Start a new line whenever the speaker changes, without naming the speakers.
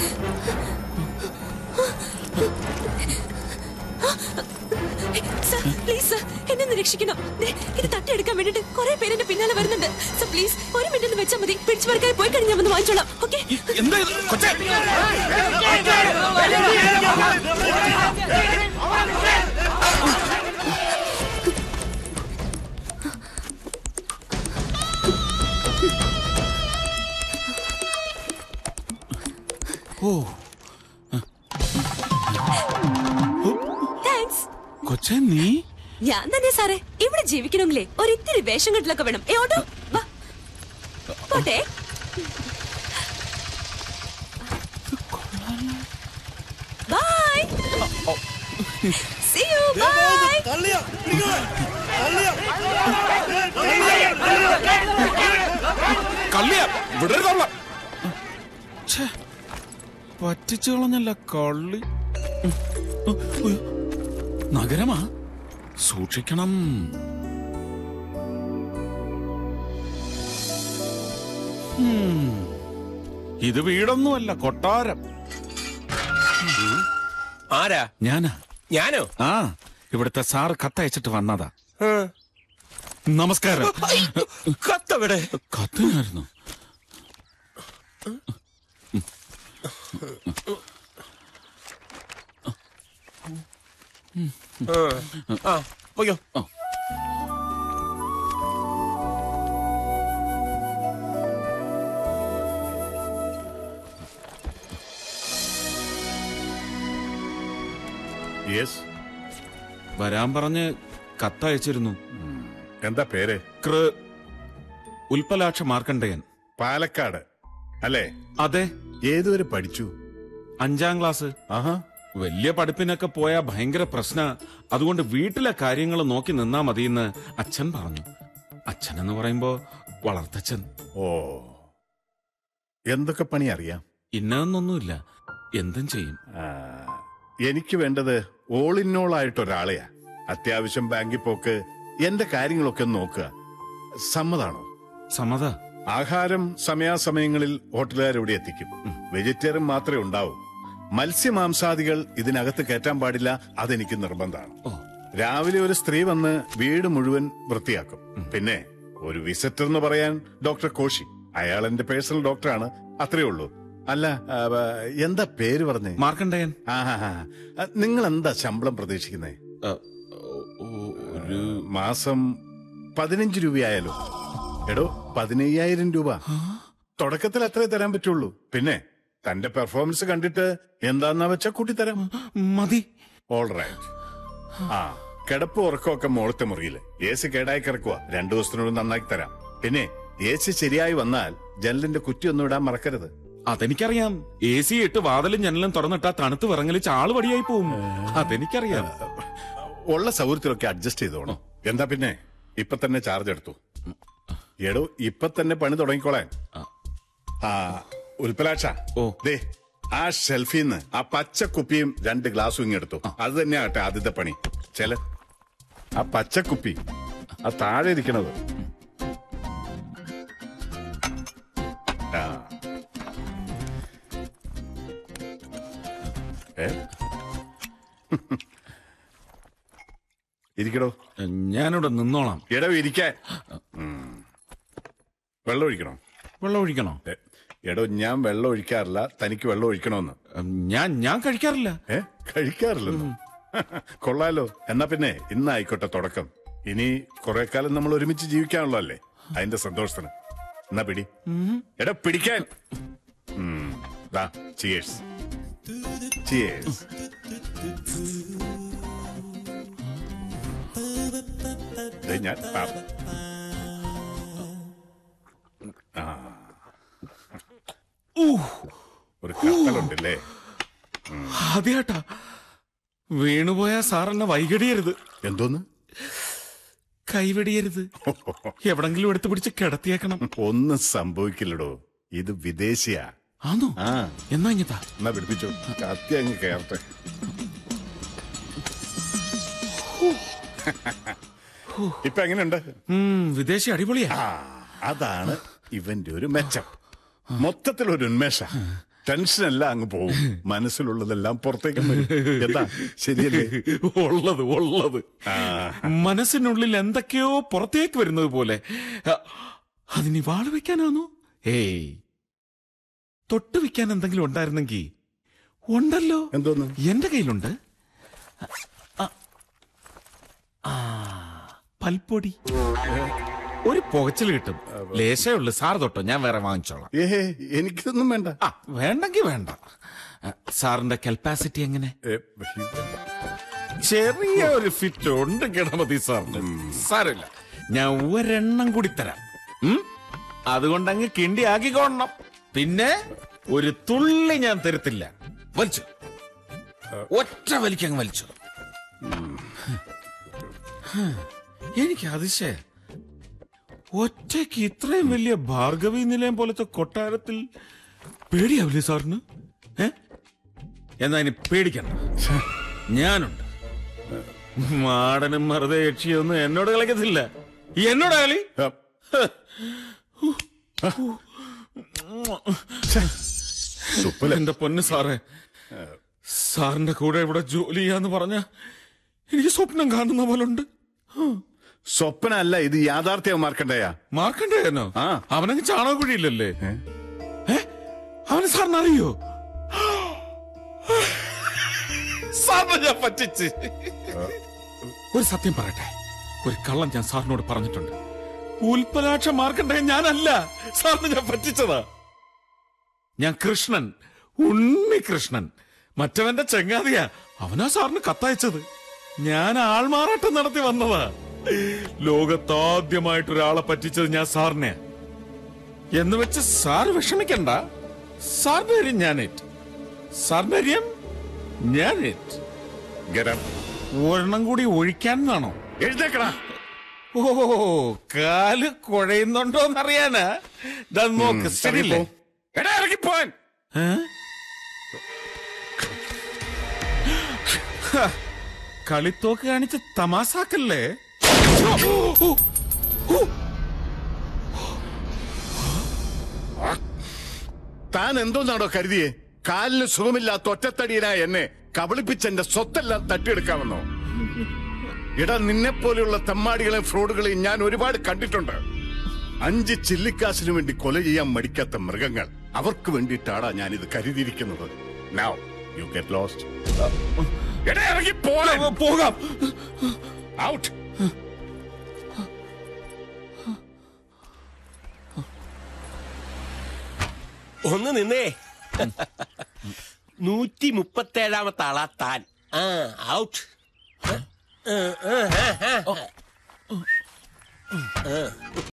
Sir please sir എന്നെ ഒന്ന് രക്ഷിക്കണം ദേ, ഇത് തട്ടിയെടുക്കാൻ വേണ്ടിട്ട് കുറെ പേര് എന്റെ പിന്നാലെ വരുന്നുണ്ട് സർ പ്ലീസ് ഒരു മിനിറ്റ് ഒന്ന് വെച്ചാൽ മതി പിടിച്ചു പറിക്കാൻ പോയി കഴിഞ്ഞ് ഞാൻ വന്ന് വാങ്ങിച്ചോളാം ഓക്കെ
എന്താ ഇത് കൊച്ചേ ഓ
താങ്ക്സ്
കൊച്ചേ നീ
ഞാൻ തന്നെ സാറേ ഇവിടെ ജീവിക്കണമെങ്കിലേ ഒരു ഇത്തിരി വേഷം കെട്ടിലൊക്കെ വേണം ഏ ഓട്ടോ വാ പോട്ടെ ബൈ സി യു ബൈ
കള്ളിയാ വിടരുതവള പറ്റിച്ചു കളഞ്ഞല്ല കള്ളി ഉം. ഉം. ഉയ്യോ. നഗരമാ സൂക്ഷിക്കണം ഉം. ഇത് വീടൊന്നുമല്ല കൊട്ടാരം
ആരാ
ഞാനാ
ഞാനോ
ആ ഇവിടുത്തെ സാറ് കത്തയച്ചിട്ട് വന്നതാ നമസ്കാരം
കത്തവിടെ
കത്തിനായിരുന്നു
ആ പോയോ
യെസ്
വരാൻ പറഞ്ഞ് കത്തയച്ചിരുന്നു
എന്താ പേര്
കൃ ഉൽപ്പലാക്ഷ മാർക്കണ്ഡയൻ
പാലക്കാട് അല്ലേ
അതെ
ഏതുവരെ പഠിച്ചു
അഞ്ചാം ക്ലാസ്
ആഹാ
വലിയ പഠിപ്പിനൊക്കെ പോയാ ഭയങ്കര പ്രശ്ന അതുകൊണ്ട് വീട്ടിലെ കാര്യങ്ങൾ നോക്കി നിന്നാ മതിയെന്ന് അച്ഛൻ പറഞ്ഞു അച്ഛൻ എന്ന് പറയുമ്പോ വളർത്തച്ഛൻ
ഓ എന്തൊക്കെ പണി അറിയാം
ഇന്നതൊന്നൊന്നുമില്ല എന്തും ചെയ്യും
ആ, എനിക്ക് വേണ്ടത് ഓൾ ഇൻ ഓൾ ആയിട്ട് ഒരാളെയാ അത്യാവശ്യം ബാങ്കിൽ പോക്ക് എന്റെ കാര്യങ്ങളൊക്കെ ഒന്ന് നോക്കുക സമ്മതാണോ
സമ്മത
ആഹാരം സമയാസമയങ്ങളിൽ ഹോട്ടലുകാർ ഇവിടെ എത്തിക്കും വെജിറ്റേറിയൻ മാത്രമേ ഉണ്ടാവൂ മത്സ്യമാംസാദികൾ ഇതിനകത്ത് കയറ്റാൻ പാടില്ല അതെനിക്ക് നിർബന്ധമാണ്
ഓ
രാവിലെ ഒരു സ്ത്രീ വന്ന് വീട് മുഴുവൻ വൃത്തിയാക്കും പിന്നെ ഒരു വിസിറ്റർ എന്ന് പറയാൻ ഡോക്ടർ കോശി അയാൾ എന്റെ പേഴ്സണൽ ഡോക്ടറാണ് അത്രേ ഉള്ളൂ അല്ല ആ, ആ, എന്താ പേര് പറഞ്ഞേ
മാർക്കണ്ഡയൻ
ആഹാ നിങ്ങൾ എന്താ ശമ്പളം പ്രതീക്ഷിക്കുന്നേ
ആ, ഓ, ഒരു
മാസം പതിനഞ്ച് രൂപയായാലോ എടോ പതിനയ്യായിരം രൂപ തുടക്കത്തിൽ അത്രേ തരാൻ പറ്റുള്ളൂ പിന്നെ തന്റെ പെർഫോമൻസ് കണ്ടിട്ട് എന്താന്നാ വെച്ചാ കൂട്ടിത്തരാം
മതി
ഓൾ റൈറ്റ് ആ കിടപ്പ് ഉറക്കമൊക്കെ മോളത്തെ മുറിയില് എ സി കേടായി കിടക്കുക രണ്ടു ദിവസത്തിനോട് നന്നാക്കി തരാം പിന്നെ എ സി ശരിയായി വന്നാൽ ജനലിന്റെ കുറ്റി ഒന്നും ഇടാൻ മറക്കരുത്
അതെനിക്കറിയാം എ സി ഇട്ട് വാതിലും ജനലും തുറന്നിട്ടാ തണുത്ത് വിറങ്ങലിച്ച് ആള് വടിയായി പോവും അതെനിക്കറിയാം
ഉള്ള സൗകര്യത്തിലൊക്കെ അഡ്ജസ്റ്റ് ചെയ്തോണം എന്താ പിന്നെ ഇപ്പൊ തന്നെ ചാർജ് എടുത്തു എടോ ഇപ്പൊ തന്നെ പണി തുടങ്ങിക്കോളാൻ ആ ഉൽപ്പലാക്ഷ
ഓ.
ദേ ആ ഷെൽഫിന്ന് ആ പച്ച കുപ്പിയും രണ്ട് ഗ്ലാസും ഇങ്ങെടുത്തു അത് തന്നെയാട്ടെ ആദ്യത്തെ പണി ചെല ആ പച്ച കുപ്പി ആ താഴെ ഇരിക്കണത് ആ ഏ ഇരിക്കടോ
ഞാനിവിടെ നിന്നോളാം
എടോ ഇരിക്കാൻ ഉം. വെള്ളം ഒഴിക്കണോ
വെള്ളം ഒഴിക്കണോ
ഏ, എടോ ഞാൻ വെള്ളം ഒഴിക്കാറില്ല തനിക്ക് വെള്ളം ഒഴിക്കണോന്ന്
ഉം, ഞാൻ ഞാൻ കഴിക്കാറില്ല
ഏ കഴിക്കാറില്ലെന്നോ കൊള്ളാലോ എന്നാ പിന്നെ ഇന്നായിക്കോട്ടെ തുടക്കം ഇനി കുറെ കാലം നമ്മൾ ഒരുമിച്ച് ജീവിക്കാനുള്ളോ അല്ലേ അതിന്റെ സന്തോഷത്തിന് എന്നാ പിടി എടാ പിടിക്കാൻ ഉം. ദാ ചിയേഴ്സ് ചിയേഴ്സ് ദേ ഞാൻ ആ. ആ. ഒരു കത്തലുണ്ടല്ലേ
ആദ്യാട്ടാ വീണുപോയ സാറെന്നെ വൈകടിയരുത്
എന്തോന്ന്
കൈവെടിയരുത് എവിടെങ്കിലും എടുത്തു പിടിച്ച് കിടത്തിയേക്കണം
ഒന്നും സംഭവിക്കില്ലടോ ഇത് വിദേശിയാ
ആന്നോ
ആ
എന്നാ ഇങ്ങത്താ
എന്നാ പിടിപ്പിച്ചോ കത്തി അങ്ങ് കേറട്ടെ ഇപ്പൊ എങ്ങനെയുണ്ട്
ഉം, വിദേശി അടിപൊളിയാ
ആ അതാണ് ഇവന്റെ ഒരു മെച്ചം മൊത്തത്തിൽ ഒരു ഉന്മേഷ ടെൻഷനെല്ലാം അങ്ങ് പോകും മനസ്സിലുള്ളതെല്ലാം പുറത്തേക്കും വരും എന്താ ശരിയല്ലേ
ഉള്ളത് ഉള്ളത് മനസ്സിനുള്ളിൽ എന്തൊക്കെയോ പുറത്തേക്ക് വരുന്നത് പോലെ അ, അതിനി വാള് വെക്കാനാണോ ഏയ് തൊട്ട് വെക്കാൻ എന്തെങ്കിലും ഉണ്ടായിരുന്നെങ്കിൽ ഉണ്ടല്ലോ
എന്തോന്ന്
എന്റെ കയ്യിലുണ്ട് അ, ആ, പൽപ്പൊടി ഒരു പുകച്ചിൽ കിട്ടും ലേശേ ഉള്ളു സാർ തൊട്ടോ ഞാൻ വേറെ വാങ്ങിച്ചോളാം
ഏഹേ എനിക്കിതൊന്നും വേണ്ട
ആ വേണ്ടെങ്കി വേണ്ട അ, സാറിന്റെ കപ്പാസിറ്റി എങ്ങനെ
ഏ,
ചെറിയ ഒരു ഫിറ്റ് ഉണ്ട് ഗണപതി സാറിന് സാരമില്ല ഞാൻ ഒരെണ്ണം കൂടി തരാം ഉം? അതുകൊണ്ട് അങ്ങ് കിണ്ടി ആക്കിക്കോണം പിന്നെ ഒരു തുള്ളി ഞാൻ തരത്തില്ല വലിച്ചു ഒറ്റ വലിക്കങ്ങ് വലിച്ചു എനിക്ക് അതിശയ ഒറ്റയ്ക്ക് ഇത്രയും വലിയ ഭാർഗവി നിലയം പോലത്തെ കൊട്ടാരത്തിൽ പേടിയാവില്ലേ സാറിന് ഏ എന്നാ ഇനി പേടിക്കണ്ട ഞാനുണ്ട് മാടനും മറുതെ യക്ഷിയൊന്നും എന്നോട് കളിക്കത്തില്ല എന്നോട് കളി
ആ, സുപ്പല
എന്റെ പൊന്ന് സാറേ സാറിന്റെ കൂടെ ഇവിടെ ജോലി ചെയ്യാന്ന് പറഞ്ഞ എനിക്ക് സ്വപ്നം കാണുന്ന പോലെ ഉണ്ട്
സ്വപ്ന അല്ല ഇത് യാഥാർത്ഥ്യം മാർക്കണ്ടയാ
മാർക്കണ്ടേനോ
ആ.
അവനങ്ങ് ചാണകക്കുഴിയില്ലല്ലേ ഏ? അവന് സാറിന് അറിയോ സാറിനെ ഞാൻ പറ്റിച്ച് ഒരു സത്യം പറയട്ടെ ഒരു കള്ളം ഞാൻ സാറിനോട് പറഞ്ഞിട്ടുണ്ട് ഉൽപ്പലാക്ഷ മാർക്കണ്ടേ ഞാനല്ല സാറിന് ഞാൻ പറ്റിച്ചതാ ഞാൻ കൃഷ്ണൻ ഉണ്ണി കൃഷ്ണൻ മറ്റവന്റെ ചെങ്ങാതിയാ അവനാ സാറിന് കത്തയച്ചത് ഞാൻ ആൾമാറാട്ടം നടത്തി വന്നതാ ലോകത്താദ്യമായിട്ട് ഒരാളെ പറ്റിച്ചത് ഞാൻ സാറിനെ എന്ന് വെച്ച് സാറ് വിഷമിക്കണ്ട സാറിന്റെ കാര്യം ഞാൻ ഏറ്റ് സാറിന്റെ കാര്യം ഞാൻ ഏറ്റ്
ഗരം
ഒരെണ്ണം കൂടി ഒഴിക്കാനാണോ
എഴുന്നേക്കടാ
ഓ കാല് കുഴയുന്നുണ്ടോന്നറിയാനാ ദാ നോക്ക് ശരിയല്ലേ
എടാ ഇറങ്ങിപ്പോൻ
ഏ? ഹ, കളിത്തോക്ക് കാണിച്ച് തമാസാക്കല്ലേ ഓ, ഓ, ഓ,
താൻ എന്തോന്നാണോ കരുതിയേ കാലിന് സുഖമില്ലാത്ത ഒറ്റത്തടിയനായ എന്നെ കബളിപ്പിച്ച് എന്റെ സ്വത്തെല്ലാം തട്ടിയെടുക്കാമെന്നോ ഇടാ നിന്നെ പോലെയുള്ള തെമ്മാടികളെയും ഫ്രോഡുകളെയും ഞാൻ ഒരുപാട് കണ്ടിട്ടുണ്ട് അഞ്ച് ചില്ലിക്കാശിന് വേണ്ടി കൊല ചെയ്യാൻ മടിക്കാത്ത മൃഗങ്ങൾ അവർക്ക് വേണ്ടിയിട്ടാടാ ഞാൻ ഇത് കരുതിയിരിക്കുന്നത് Now, you get lost. എടാ, ഇറങ്ങി പോകാൻ.
ഓ, പോകാം
Out.
ഒന്ന് നിന്നേ നൂറ്റി മുപ്പത്തേഴാമത്തെ ആളാ താൻ ആ ഔട്ട്